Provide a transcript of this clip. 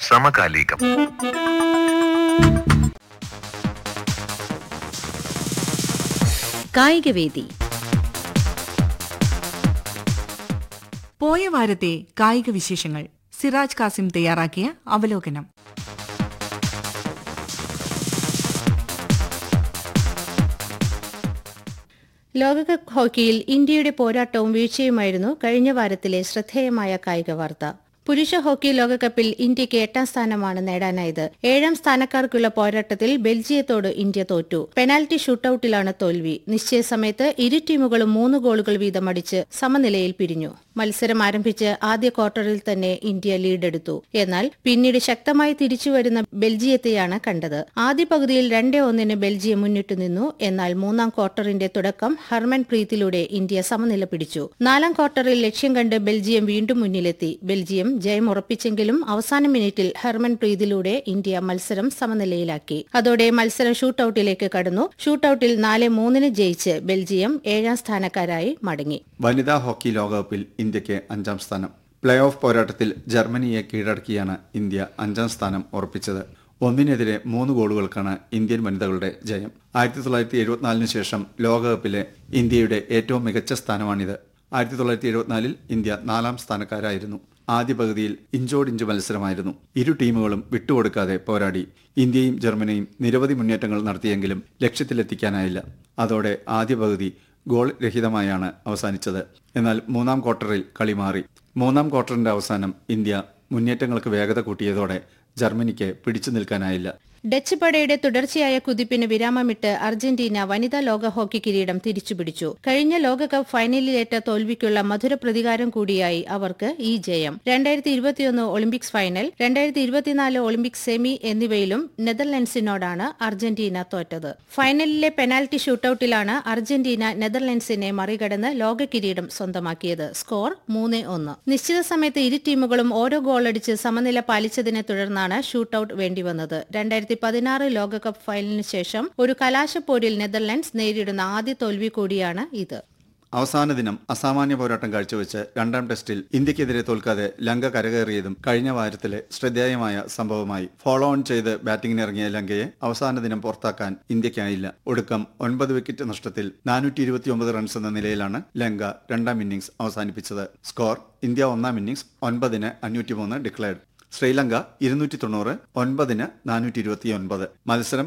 സമകാലികം കായികവേദി പോയ വാരത്തെ കായിക വിശേഷങ്ങൾ സിറാജ് കാസിം തയ്യാറാക്കിയ അവലോകനം ലോകകപ്പ് ഹോക്കിയിൽ ഇന്ത്യയുടെ പോരാട്ടവും വീഴ്ചയുമായിരുന്നു കഴിഞ്ഞ വാരത്തിലെ ശ്രദ്ധേയമായ കായിക വാർത്ത പുരുഷ ഹോക്കി ലോകകപ്പിൽ ഇന്ത്യക്ക് എട്ടാം സ്ഥാനമാണ് നേടാനായത് ഏഴാം സ്ഥാനക്കാർക്കുള്ള പോരാട്ടത്തിൽ ബെൽജിയത്തോട് ഇന്ത്യ തോറ്റു പെനാൽറ്റി ഷൂട്ടൌട്ടിലാണ് തോൽവി നിശ്ചയ സമയത്ത് ഇരു ടീമുകളും മൂന്ന് ഗോളുകൾ വീതം അടിച്ച് സമനിലയിൽ പിരിഞ്ഞു മത്സരം ആരംഭിച്ച് ആദ്യ ക്വാർട്ടറിൽ തന്നെ ഇന്ത്യ ലീഡെടുത്തു എന്നാൽ പിന്നീട് ശക്തമായി തിരിച്ചുവരുന്ന ബെൽജിയത്തെയാണ് കണ്ടത് ആദ്യ പകുതിയിൽ രണ്ടേ ഒന്നിന് ബെൽജിയം മുന്നിട്ടു നിന്നു എന്നാൽ മൂന്നാം ക്വാർട്ടറിന്റെ തുടക്കം ഹർമൻ പ്രീത്തിലൂടെ ഇന്ത്യ സമനില പിടിച്ചു നാലാം ക്വാർട്ടറിൽ ലക്ഷ്യം കണ്ട് ബെൽജിയം വീണ്ടും മുന്നിലെത്തി ബെൽജിയം ജയം ഉറപ്പിച്ചെങ്കിലും അവസാന മിനിറ്റിൽ ഹർമൻ പ്രീതിലൂടെ ഇന്ത്യ മത്സരം സമനിലയിലാക്കി അതോടെ മത്സരം ഷൂട്ടൌട്ടിലേക്ക് കടന്നു ഷൂട്ടൌട്ടിൽ നാല് മൂന്നിന് ജയിച്ച് ബെൽജിയം ഏഴാം സ്ഥാനക്കാരായി മടങ്ങി വനിതാ ഹോക്കി ലോകകപ്പിൽ ഇന്ത്യക്ക് അഞ്ചാം സ്ഥാനം പ്ലേ ഓഫ് പോരാട്ടത്തിൽ ജർമ്മനിയെ കീഴടക്കിയാണ് ഇന്ത്യ അഞ്ചാം സ്ഥാനം ഉറപ്പിച്ചത് ഒന്നിനെതിരെ മൂന്ന് ഗോളുകൾക്കാണ് ഇന്ത്യൻ വനിതകളുടെ ജയം ആയിരത്തി തൊള്ളായിരത്തി എഴുപത്തിനാലിന് ശേഷം ലോകകപ്പിലെ ഇന്ത്യയുടെ ഏറ്റവും മികച്ച സ്ഥാനമാണിത് ആയിരത്തി തൊള്ളായിരത്തി എഴുപത്തിനാലിൽ ഇന്ത്യ നാലാം സ്ഥാനക്കാരായിരുന്നു ആദ്യ പകുതിയിൽ ഇഞ്ചോടിഞ്ച് മത്സരമായിരുന്നു ഇരു ടീമുകളും വിട്ടുകൊടുക്കാതെ പോരാടി ഇന്ത്യയും ജർമ്മനിയും നിരവധി മുന്നേറ്റങ്ങൾ നടത്തിയെങ്കിലും ലക്ഷ്യത്തിലെത്തിക്കാനായില്ല അതോടെ ആദ്യ പകുതി ഗോൾ രഹിതമായാണ് അവസാനിച്ചത് എന്നാൽ മൂന്നാം ക്വാർട്ടറിൽ കളി മാറി മൂന്നാം ക്വാർട്ടറിന്റെ അവസാനം ഇന്ത്യ മുന്നേറ്റങ്ങൾക്ക് വേഗത കൂട്ടിയതോടെ ജർമ്മനിക്ക് പിടിച്ചു നിൽക്കാനായില്ല ഡച്ച് പടയുടെ തുടർച്ചയായ കുതിപ്പിന് വിരാമമിട്ട് അർജന്റീന വനിതാ ലോക ഹോക്കി കിരീടം തിരിച്ചുപിടിച്ചു കഴിഞ്ഞ ലോകകപ്പ് ഫൈനലിലേറ്റ തോൽവിക്കുള്ള മധുര പ്രതികാരം കൂടിയായി അവർക്ക് ഈ ജയം രണ്ടായിരത്തി ഇരുപത്തിയൊന്ന് ഒളിമ്പിക്സ് ഫൈനൽ രണ്ടായിരത്തി ഇരുപത്തിനാല് ഒളിമ്പിക്സ് സെമി എന്നിവയിലും നെതർലൻഡ്സിനോടാണ് അർജന്റീന തോറ്റത് ഫൈനലിലെ പെനാൽറ്റി ഷൂട്ടൌട്ടിലാണ് അർജന്റീന നെതർലൻഡ്സിനെ മറികടന്ന് ലോക കിരീടം സ്വന്തമാക്കിയത് സ്കോർ മൂന്ന് ഒന്ന് നിശ്ചിത സമയത്ത് ഇരു ടീമുകളും ഓരോ ഗോളടിച്ച് സമനില പാലിച്ചതിനെ തുടർന്നാണ് ഷൂട്ടൌട്ട് വേണ്ടിവന്നത് രണ്ടായിരത്തി പതിനാറ് ലോകകപ്പ് ഫൈനലിന് ശേഷം ഒരു കലാശപ്പോരിൽ നെതർലൻഡ്സ് നേരിടുന്ന ആദ്യ തോൽവി കൂടിയാണ് ഇത് അവസാന ദിനം അസാമാന്യ പോരാട്ടം കാഴ്ചവെച്ച് രണ്ടാം ടെസ്റ്റിൽ ഇന്ത്യക്കെതിരെ തോൽക്കാതെ ലങ്ക കരകയറിയതും കഴിഞ്ഞ വാരത്തിലെ ശ്രദ്ധേയമായ സംഭവമായി ഫോളോ ഓൺ ചെയ്ത് ബാറ്റിംഗിനിറങ്ങിയ ലങ്കയെ അവസാന ദിനം പുറത്താക്കാൻ ഇന്ത്യക്കായില്ല ഒടുക്കം ഒൻപത് വിക്കറ്റ് നഷ്ടത്തിൽ നാനൂറ്റി ഇരുപത്തിയൊമ്പത് റൺസ് എന്ന നിലയിലാണ് ലങ്ക രണ്ടാം ഇന്നിംഗ്സ് അവസാനിപ്പിച്ചത് സ്കോർ ഇന്ത്യ ഒന്നാം ഇന്നിംഗ്സ് ഒൻപതിന് അഞ്ഞൂറ്റിമൂന്ന് ഡിക്ലെയർഡ് ശ്രീലങ്ക ഇരുന്നൂറ്റി തൊണ്ണൂറ് ഒൻപതിന് നാനൂറ്റി ഇരുപത്തിയൊൻപത് മത്സരം